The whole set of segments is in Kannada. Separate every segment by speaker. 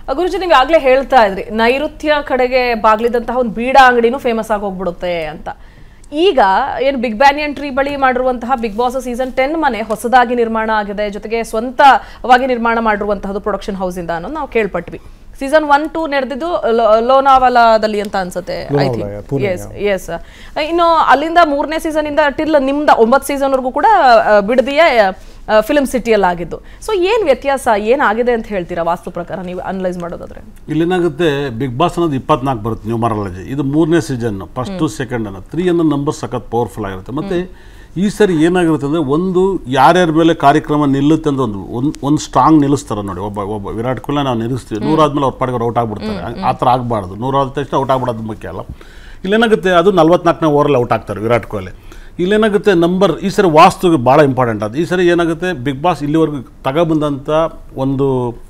Speaker 1: ಗುರುಜಿ ನೀವು ಆಗ್ಲೇ ಹೇಳ್ತಾ ಇದ್ರಿ ನೈಋತ್ಯ ಕಡೆಗೆ ಬಾಗ್ಲಿದಂತಹ ಒಂದು ಬೀಡ ಅಂಗಡಿನೂ ಫೇಮಸ್ ಆಗಿ ಹೋಗ್ಬಿಡುತ್ತೆ ಅಂತ ಈಗ ಏನು ಬಿಗ್ ಬ್ಯಾನಿಯನ್ ಟ್ರೀ ಬಳಿ ಮಾಡಿರುವಂತಹ ಬಿಗ್ ಬಾಸ್ ಸೀಸನ್ ಟೆನ್ ಮನೆ ಹೊಸದಾಗಿ ನಿರ್ಮಾಣ ಆಗಿದೆ ಜೊತೆಗೆ ಸ್ವಂತವಾಗಿ ನಿರ್ಮಾಣ ಮಾಡಿರುವಂತಹದ್ದು ಪ್ರೊಡಕ್ಷನ್ ಹೌಸ್ ಇಂದ ಅನ್ನೋದು ನಾವು ಕೇಳ್ಪಟ್ವಿ ಸೀಸನ್ ಒನ್ ಟೂ ನಡೆದಿದ್ದು ಲೋನಾವಾಲಾದಲ್ಲಿ ಅಂತ ಅನ್ಸುತ್ತೆ ಐ ಥಿಂಕ್ ಎಸ್ ಎಸ್ ಇನ್ನು ಅಲ್ಲಿಂದ ಮೂರನೇ ಸೀಸನ್ ಇಂದ ಟಿಲ್ ನಿಮ್ದ ಒಂಬತ್ತು ಸೀಸನ್ ವರೆಗೂ ಕೂಡ ಆ, ಬಿಡದಿಯ ಫಿಲ್ಮ್ ಸಿಟಿಯಲ್ಲಿ ಆಗಿದ್ದು ಸೊ ಏನ್ ವ್ಯತ್ಯಾಸ ಏನಾಗಿದೆ ಅಂತ ಹೇಳ್ತೀರಾ ವಾಸ್ತು ಪ್ರಕಾರ ನೀವು ಅನಲೈಸ್ ಮಾಡೋದಾದ್ರೆ
Speaker 2: ಇಲ್ಲೇನಾಗುತ್ತೆ ಬಿಗ್ ಬಾಸ್ ಅನ್ನೋದು ಇಪ್ಪತ್ನಾಲ್ಕು ಬರುತ್ತೆ ನ್ಯೂಮರಾಲಜಿ ಇದು ಮೂರನೇ ಸೀಸನ್ ಫಸ್ಟು ಸೆಕೆಂಡ್ ಅನ್ನೋ ತ್ರೀ ಅನ್ನೋ ನಂಬರ್ ಸಖತ್ ಪವರ್ಫುಲ್ ಆಗಿರುತ್ತೆ ಮತ್ತು ಈ ಸರಿ ಏನಾಗಿರುತ್ತೆ ಅಂದರೆ ಒಂದು ಯಾರ್ಯಾರ ಮೇಲೆ ಕಾರ್ಯಕ್ರಮ ನಿಲ್ಲುತ್ತೆ ಅಂತ ಒಂದು ಒಂದು ಒಂದು ಸ್ಟ್ರಾಂಗ್ ನಿಲ್ಲಿಸ್ತಾರೆ ನೋಡಿ ಒಬ್ಬ ಒಬ್ಬ ವಿರಾಟ್ ಕೊಹ್ಲಿ ನಾವು ನಿಲ್ಲಿಸ್ತೀವಿ ನೂರಾದ್ಮೇಲೆ ಅವ್ರ ಪಾಡಿಗೆ ಔಟ್ ಆಗ್ಬಿಡ್ತಾರೆ ಆ ಥರ ಆಗಬಾರ್ದು ನೂರಾದ ತಕ್ಷಣ ಔಟ್ ಆಗ್ಬಿಡೋದು ಮುಖ್ಯ ಅಲ್ಲ ಇಲ್ಲೇನಾಗುತ್ತೆ ಅದು ನಲ್ವತ್ನಾಲ್ಕನೇ ಓವರಲ್ಲಿ ಔಟ್ ಆಗ್ತಾರೆ ವಿರಾಟ್ ಕೊಹ್ಲಿ ಇಲ್ಲೇನಾಗುತ್ತೆ ನಂಬರ್ ಈ ಸರಿ ವಾಸ್ತು ಭಾಳ ಇಂಪಾರ್ಟೆಂಟ್ ಅದು ಈ ಸರಿ ಏನಾಗುತ್ತೆ ಬಿಗ್ ಬಾಸ್ ಇಲ್ಲಿವರೆಗೂ ತಗೊಬಂದಂಥ ಒಂದು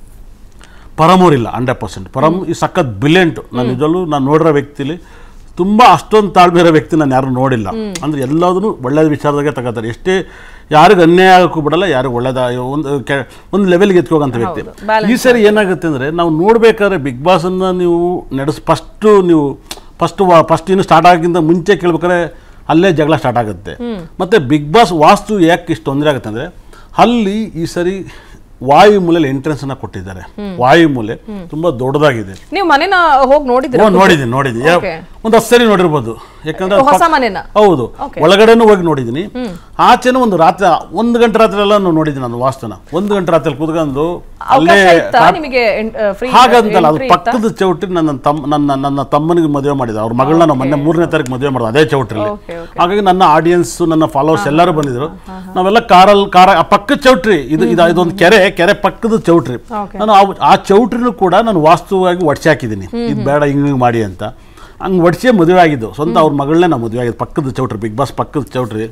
Speaker 2: ಪರಮೂರಿಲ್ಲ ಹಂಡ್ರೆಡ್ ಪರ್ಸೆಂಟ್ ಪರಮ್ ಈ ಸಖತ್ ಬ್ರಿಲಿಯಂಟ್ ನಾನು ನಿಜವಲ್ಲೂ ನಾನು ನೋಡಿರೋ ವ್ಯಕ್ತಿಲಿ ತುಂಬ ಅಷ್ಟೊಂದು ತಾಳ್ಮೆ ಇರೋ ವ್ಯಕ್ತಿ ನಾನು ಯಾರು ನೋಡಿಲ್ಲ ಅಂದರೆ ಎಲ್ಲದನ್ನು ಒಳ್ಳೆಯ ವಿಚಾರದಾಗೆ ತಗೋತಾರೆ ಎಷ್ಟೇ ಯಾರಿಗೂ ಅನ್ಯಾಯ ಆಗಕ್ಕೂ ಬಿಡಲ್ಲ ಯಾರಿಗೂ ಒಳ್ಳೇದ ಒಂದು ಕೆ ಒಂದು ಲೆವೆಲ್ಗೆ ಎತ್ಕೋಗಂಥ ವ್ಯಕ್ತಿ ಈ ಸರಿ ಏನಾಗುತ್ತೆ ಅಂದರೆ ನಾವು ನೋಡ್ಬೇಕಾದ್ರೆ ಬಿಗ್ ಬಾಸನ್ನು ನೀವು ನಡೆಸ್ ಫಸ್ಟು ನೀವು ಫಸ್ಟ್ ಫಸ್ಟ್ ಇನ್ನು ಸ್ಟಾರ್ಟ್ ಆಗಿಂದ ಮುಂಚೆ ಕೇಳ್ಬೇಕಾದ್ರೆ ಅಲ್ಲೇ ಜಗಳ ಸ್ಟಾರ್ಟ್ ಆಗುತ್ತೆ ಮತ್ತು ಬಿಗ್ ಬಾಸ್ ವಾಸ್ತು ಯಾಕೆ ಇಷ್ಟು ತೊಂದರೆ ಆಗುತ್ತೆ ಅಂದರೆ ಅಲ್ಲಿ ಈ ಸರಿ ವಾಯು ಮೂಲೆಯಲ್ಲಿ ಎಂಟ್ರೆನ್ಸ್ ಅನ್ನ ಕೊಟ್ಟಿದ್ದಾರೆ ವಾಯು ಮೂಲೆ ತುಂಬಾ ದೊಡ್ಡದಾಗಿದೆ
Speaker 1: ನೀವು ಮನೆನ ಹೋಗಿ ನೋಡಿದ್ರಿ
Speaker 2: ಓ ನೋಡಿದ್ದೀನಿ ನೋಡಿದ್ದೀನಿ ಯಾ-
Speaker 1: Okay.
Speaker 2: ಒಂದು ಹತ್ತು ಸರಿ ನೋಡಿರ್ಬೋದು ಯಾಕಂದ್ರೆ ಅದು
Speaker 1: ಹೊಸ
Speaker 2: ಪಕ್-
Speaker 1: ಮನೆನ
Speaker 2: ಹೌದು ಒಳಗಡೆನೂ ಹೋಗಿ ನೋಡಿದ್ದೀನಿ ಆಚೆನೂ ಒಂದು ರಾತ್ರಿ ಒಂದು ಗಂಟೆ ರಾತ್ರಿ ಎಲ್ಲ ನೋಡಿದ್ದೀನಿ ನಾನು ವಾಸ್ತುನ ಒಂದು ಗಂಟೆ ರಾತ್ರಿ ಕೂತ್ಕೊಂಡು ಅಲ್ಲೇ
Speaker 1: ಅವಕಾಶ ಇತ್ತಾ
Speaker 2: ಟಾಪ್-
Speaker 1: ನಿಮಗೆ ಫ್ರೀ
Speaker 2: ಹಾಗಂತಲ್ಲ ಅದು ಪಕ್ಕದ ಚೌಟ್ರಿ ನನ್ನ ತಮ್ಮ ನನ್ನ ನನ್ನ ತಮ್ಮನಿಗೆ ಮದುವೆ ಮಾಡಿದ ಅವ್ರ ಮಗಳನ್ನ ನಾವು ಮೊನ್ನೆ ಮೂರನೇ ತಾರೀಕು ಮದುವೆ ಮಾಡೋದು ಅದೇ ಚೌಟ್ರಿಲಿ
Speaker 1: Okay,
Speaker 2: ಹಾಗಾಗಿ ನನ್ನ ಆಡಿಯನ್ಸ್ ನನ್ನ ಫಾಲೋವರ್ಸ್ ಎಲ್ಲರೂ ಬಂದಿದ್ರು ನಾವೆಲ್ಲ ಕಾರಲ್ಲಿ ಕಾರ ಆ ಪಕ್ಕದ ಚೌಟ್ರಿ ಇದು ಇದು ಇದೊಂದು ಕೆರೆ ಕೆರೆ ಪಕ್ಕದ ಚೌಟ್ರಿ
Speaker 1: Okay.
Speaker 2: ನಾನು ಆ- ಆ ಚೌಟ್ರಿನೂ ಕೂಡ ನಾನು ವಾಸ್ತುವಾಗಿ ಒಡ್ಸಿ ಹಾಕಿದ್ದೀನಿ ಇದು ಬೇಡ ಹಿಂಗ್ ಹಿಂಗ್ ಮಾಡಿ ಅಂತ ಹಂಗೆ ಒಡ್ಸೇ ಮದುವೆ ಆಗಿದ್ದು ಸ್ವಂತ ಅವ್ರ ಮಗಳನ್ನೇ ನಾವು ಮದುವೆ ಆಗಿದ್ದು ಪಕ್ಕದ ಚೌಟ್ರಿ ಬಿಗ್ ಬಾಸ್ ಪಕ್ಕದ ಚೌಟ್ರಿ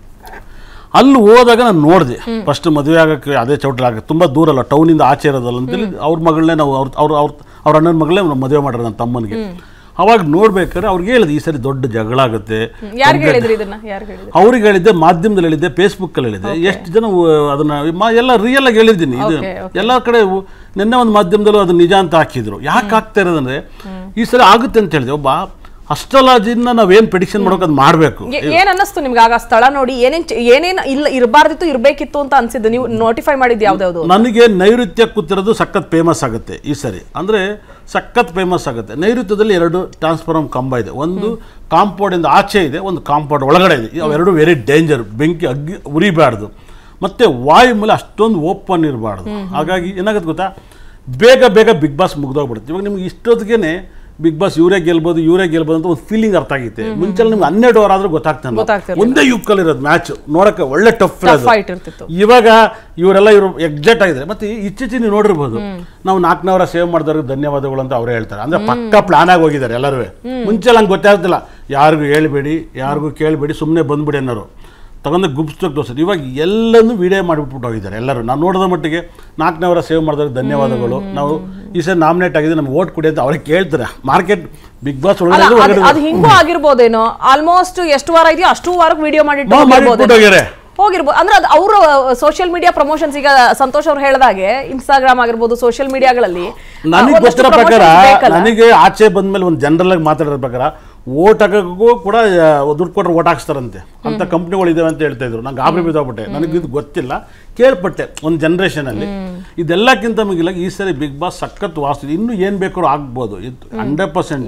Speaker 2: ಅಲ್ಲಿ ಹೋದಾಗ ನಾನು ನೋಡಿದೆ ಫಸ್ಟ್ ಮದುವೆ ಆಗಕ್ಕೆ ಅದೇ ಚೌಟ್ರಿ ಆಗ ತುಂಬ ದೂರ ಅಲ್ಲ ಟೌನಿಂದ ಆಚೆ ಇರೋದಲ್ಲ ಅಂತೇಳಿ ಅವ್ರ ಮಗಳನ್ನೇ ನಾವು ಅವ್ರ ಅವ್ರ ಅವ್ರ ಅವ್ರ ಅಣ್ಣನ ಮಗಳೇ ನಾವು ಮದುವೆ ಮಾಡಿರೋದು ನನ್ನ ತಮ್ಮನಿಗೆ ಅವಾಗ ನೋಡ್ಬೇಕಾದ್ರೆ ಅವ್ರಿಗೆ ಹೇಳಿದೆ ಈ ಸರಿ ದೊಡ್ಡ ಜಗಳ ಆಗುತ್ತೆ
Speaker 1: ಯಾರಿಗೆ ಹೇಳಿದ್ರಿ ಇದನ್ನ ಯಾರಿಗೆ ಹೇಳಿದ್ರಿ
Speaker 2: ಅವ್ರಿಗೆ ಹೇಳಿದ್ದೆ ಮಾಧ್ಯಮದಲ್ಲಿ ಹೇಳಿದ್ದೆ ಫೇಸ್ಬುಕ್ಕಲ್ಲಿ ಹೇಳಿದ್ದೆ ಎಷ್ಟು ಜನ ಉ- ಅದನ್ನ ಮ- ಎಲ್ಲ ರಿಯಲ್ ಆಗಿ ಹೇಳಿದ್ದೀನಿ ಇದು
Speaker 1: Okay,
Speaker 2: ಎಲ್ಲ ಕಡೆ ಉ- ನಿನ್ನೆ ಒಂದು ಮಾಧ್ಯಮದಲ್ಲೂ ಅದು ನಿಜ ಅಂತ ಹಾಕಿದ್ರು ಯಾಕೆ ಆಗ್ತಾ ಇರೋದಂದ್ರೆ ಈ ಸರಿ ಆಗುತ್ತೆ ಅಂತ ಹೇಳಿದೆ ಒಬ್ಬ ಅಸ್ಟ್ರಾಲಜಿನ ನಾವೇನು ಪ್ರಿಡಿಕ್ಷನ್ ಮಾಡೋಕೆ ಅದು ಮಾಡಬೇಕು
Speaker 1: ಏ- ಏನ್ ಅನ್ನಿಸ್ತು ನಿಮ್ಗೆ ಆಗ ಸ್ಥಳ ನೋಡಿ ಏನೇನ್ ಚ- ಏನೇನ್ ಇಲ್ಲ ಇರಬಾರ್ದಿತ್ತು ಇರ್ಬೇಕಿತ್ತು ಅಂತ ಅನ್ಸಿದ್ದು ನೀವು ನೋಟಿಫೈ ಮಾಡಿದ್ದು ಯಾವ್ದಾವ್ದು
Speaker 2: ನನಗೆ ನೈಋತ್ಯ ಕೂತಿರೋದು ಸಖತ್ ಫೇಮಸ್ ಆಗುತ್ತೆ ಈ ಸರಿ ಅಂದರೆ ಸಖತ್ ಫೇಮಸ್ ಆಗುತ್ತೆ ನೈಋತ್ಯದಲ್ಲಿ ಎರಡು ಟ್ರಾನ್ಸ್ಫಾರ್ಮ್ ಕಂಬ ಇದೆ ಒಂದು ಕಾಂಪೌಂಡಿಂದ ಆಚೆ ಇದೆ ಒಂದು ಕಾಂಪೌಂಡ್ ಒಳಗಡೆ ಇದೆ ಅವೆರಡು ವೆರಿ ಡೇಂಜರ್ ಬೆಂಕಿ ಅಗ್ಗಿ ಉರಿಬಾರ್ದು ಮತ್ತು ವಾಯು ಮೂಲೆ ಅಷ್ಟೊಂದು ಓಪನ್ ಇರಬಾರ್ದು ಹಾಗಾಗಿ ಏನಾಗುತ್ತೆ ಗೊತ್ತಾ ಬೇಗ ಬೇಗ ಬಿಗ್ ಬಾಸ್ ಮುಗ್ದೋಗ್ಬಿಡುತ್ತೆ ಇವಾಗ ನಿಮ್ಗೆ ಇಷ್ಟೊತ್ತಿಗೆ ಬಿಗ್ ಬಾಸ್ ಇವರೇ ಗೆಲ್ಬೋದು ಇವರೇ ಗೆಲ್ಬೋದು ಅಂತ ಒಂದು ಫೀಲಿಂಗ್ ಅರ್ಥ ಆಗಿತ್ತೆ ಮುಂಚೆ ನಿಮ್ಗೆ ಹನ್ನೆರಡು ಓವರ್ ಆದ್ರೂ ಗೊತ್ತಾಗ್ತಾನೆ
Speaker 1: ಗೊತ್ತಾಗ್ತಿರ್ಲಿಲ್ಲ.
Speaker 2: ಒಂದೇ ಯುಕ್ಕಲ್ಲಿ ಇರೋದು ಮ್ಯಾಚ್ ನೋಡಕ್ಕೆ ಒಳ್ಳೆ ಟಫ್ ಇರೋದು
Speaker 1: ಫೈಟ್ ಇರ್ತಿತ್ತು
Speaker 2: ಇವಾಗ ಇವರೆಲ್ಲ ಇವರು ಎಕ್ಸಾಕ್ಟ್ ಆಗಿದ್ದಾರೆ ಮತ್ತೆ ಇತ್ತೀಚೆಗೆ ನೀವು ನೋಡಿರ್ಬೋದು ನಾವು ನಾಲ್ಕನವರ ಸೇವ್ ಮಾಡಿದವ್ರಿಗೆ ಧನ್ಯವಾದಗಳು ಅಂತ ಅವರೇ ಹೇಳ್ತಾರೆ ಅಂದ್ರೆ ಪಕ್ಕ ಪ್ಲಾನ್ ಆಗಿ ಹೋಗಿದ್ದಾರೆ ಎಲ್ಲರೂ ಮುಂಚೆ ನಂಗೆ ಗೊತ್ತಾಗ್ತಿಲ್ಲ ಯಾರಿಗೂ ಹೇಳ್ಬೇಡಿ ಯಾರಿಗೂ ಕೇಳಬೇಡಿ ಸುಮ್ಮನೆ ಬಂದ್ಬಿಡಿ ಅನ್ನೋರು ತಗೊಂಡು ಗುಪ್ಸ್ಟೋಕ್ ತೋರಿಸೋದು ಇವಾಗ ಎಲ್ಲನೂ ವಿಡಿಯೋ ಮಾಡಿಬಿಟ್ಟು ಹೋಗಿದ್ದಾರೆ ಎಲ್ಲರೂ ನಾನು ನೋಡಿದ ಮಟ್ಟಿಗೆ ನಾಲ್ಕನವರ ಸೇವ್ ಮಾಡಿದವ್ರಿಗೆ ಧನ್ಯವಾದಗಳು ನಾವು ಈ ಸರಿ ನಾಮಿನೇಟ್ ಆಗಿದೆ ನಮ್ಗೆ ಓಟ್ ಕೊಡಿ ಅಂತ ಅವ್ರಿಗೆ ಕೇಳ್ತಾರೆ ಮಾರ್ಕೆಟ್ ಬಿಗ್ ಬಾಸ್
Speaker 1: ಅಲ್ಲ
Speaker 2: ಒಳಗಡೆ
Speaker 1: ಅದ್-
Speaker 2: ಹೊರಗಡೆ
Speaker 1: ಅದು ಹಿಂಗೂ ಆಗಿರ್ಬೋದೇನೋ ಆಲ್ಮೋಸ್ಟ್ ಎಷ್ಟು ವಾರ ಇದೆಯೋ ಅಷ್ಟು ವಾರಕ್ಕೆ ವಿಡಿಯೋ ಮಾಡಿಟ್ಟು
Speaker 2: ಮಾ-
Speaker 1: ಹೋಗಿರ್ಬೋದೇನೋ.
Speaker 2: ಮಾಡಿಟ್ಬಿಟ್ಟು ಹೋಗ್ಯಾರೆ
Speaker 1: ಹೋಗಿರ್ಬೋದು ಅಂದ್ರೆ ಅದು ಅವರು ಸೋಷಿಯಲ್ ಮೀಡಿಯಾ ಪ್ರಮೋಷನ್ಸ್ ಈಗ ಸಂತೋಷ್ ಅವ್ರು ಹೇಳ್ದಾಗೆ ಇನ್ಸ್ಟಾಗ್ರಾಮ್ ಆಗಿರ್ಬೋದು ಸೋಷಿಯಲ್ ಮೀಡಿಯಾಗಳಲ್ಲಿ
Speaker 2: ನನಗೆ ಗೊತ್ತಿರೋ ಪ್ರಕಾರ ನನಗೆ ಆಚೆ ಬಂದ್ಮೇಲೆ ಒಂದು ಜನರಲ್ ಆಗಿ ಮಾತಾಡೋ ಪ್ರಕಾರ ಓಟ್ ಹಾಕೋಕ್ಕೂ ಕೂಡ ಆ, ದುಡ್ಡು ಕೊಟ್ಟರೆ ಓಟ್ ಹಾಕ್ಸ್ತಾರಂತೆ ಅಂತ ಕಂಪ್ನಿಗಳು ಇದಾವೆ ಅಂತ ಹೇಳ್ತಾ ಇದ್ರು ನಂಗೆ ಗಾಬರಿ ಬಿದ್ದೋಗ್ಬಿಟ್ಟೆ ನನಗೆ ಇದು ಗೊತ್ತಿಲ್ಲ ಕೇಳ್ಪಟ್ಟೆ ಒಂದು ಜನ್ರೇಷನಲ್ಲಿ ಇದೆಲ್ಲಕ್ಕಿಂತ ಮಿಗಿಲ ಈ ಸರಿ ಬಿಗ್ ಬಾಸ್ ಸಖತ್ ವಾಸ್ತು ಇನ್ನೂ ಏನು ಬೇಕಾದ್ರೂ ಆಗ್ಬೋದು ಇದು ಹಂಡ್ರೆಡ್ ಪರ್ಸೆಂಟ್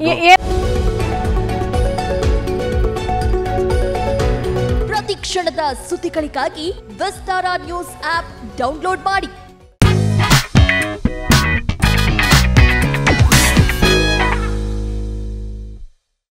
Speaker 3: ಪ್ರತಿ ಕ್ಷಣದ ಸುದ್ದಿಗಳಿಗಾಗಿ ವಿಸ್ತಾರ ನ್ಯೂಸ್ ಆಪ್ ಡೌನ್ಲೋಡ್ ಮಾಡಿ